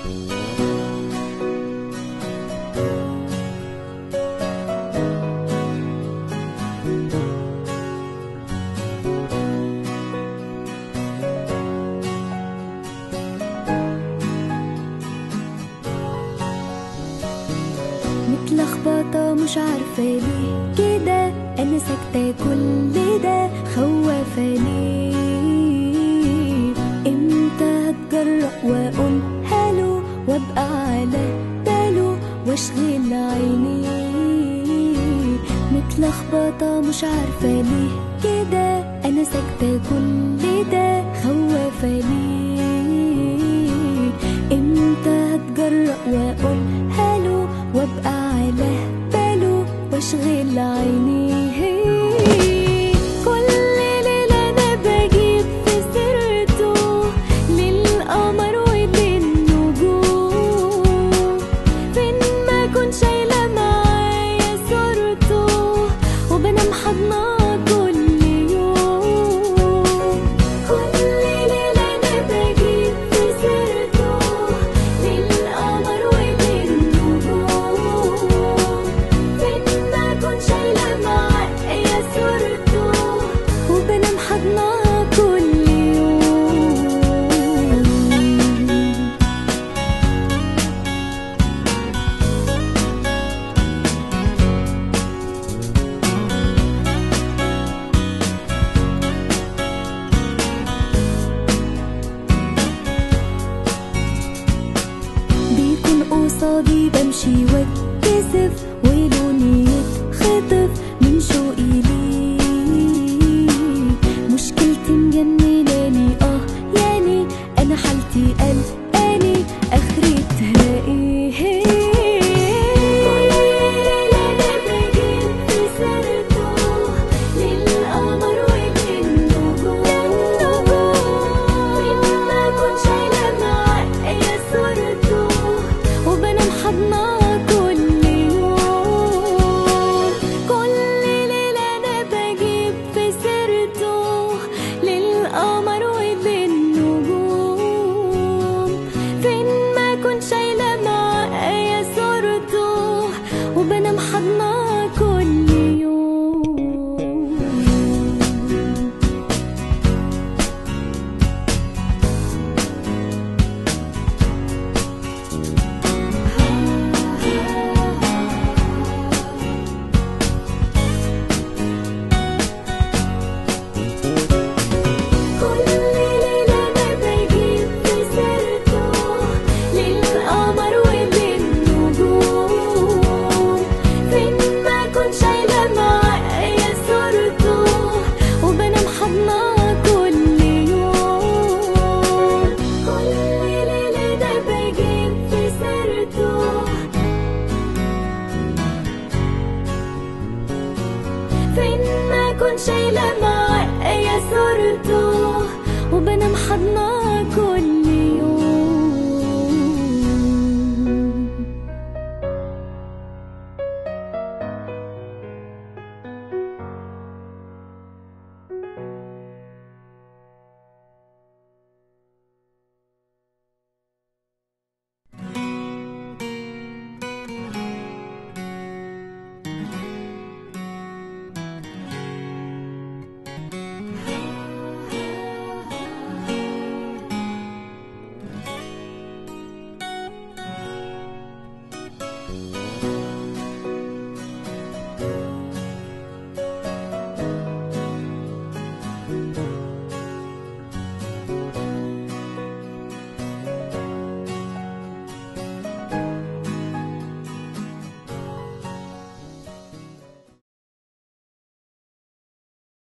متلخبطة مش عارفة ليه كده أنا ساكتة كل ده خوافة ليه امتى هتجرأ وأقول هالو وأبقى على باله وأشغل عيني متلخبطة مش عارفة ليه كده أنا ساكتة كل ده خوافة ليه امتى هتجرأ وأقول هالو وابقى على باله واشغل عيني كل ليلة أنا بجيب في سيرته للقمر وللنجوم فين ما كنت شايلة معايا صورته وبنام حضنها كل يوم كل ليلة أنا بجيب في سيرته للقمر وللنجوم فين ما كنت شايلة معايا صورته وبنام حضنها كل يوم بيكون قصادي بمشي واتكسف ولوني يتخطف من شوقي ليه مشكلتي مجنناني اه يعني انا حالتي قلقاني اخرتها ايه انا بجيب في سيرته للقمر وللنجوم فين ما كنت شايلة معايا صورته وبنام حضنها كل يوم كل ليلة أنا بجيب في سيرته للقمر وللنجوم فين ما كنت شايلة معايا صورته وبنام حضنها كل يوم كل ليلة أنا بجيب في سيرته للقمر وللنجوم فين ما كنت شايلة معايا صورته وبنام حضنها كل يوم كل ليلة أنا بجيب في سيرته فين ما كنت شايلة معايا صورته وبنام حضنها كل يوم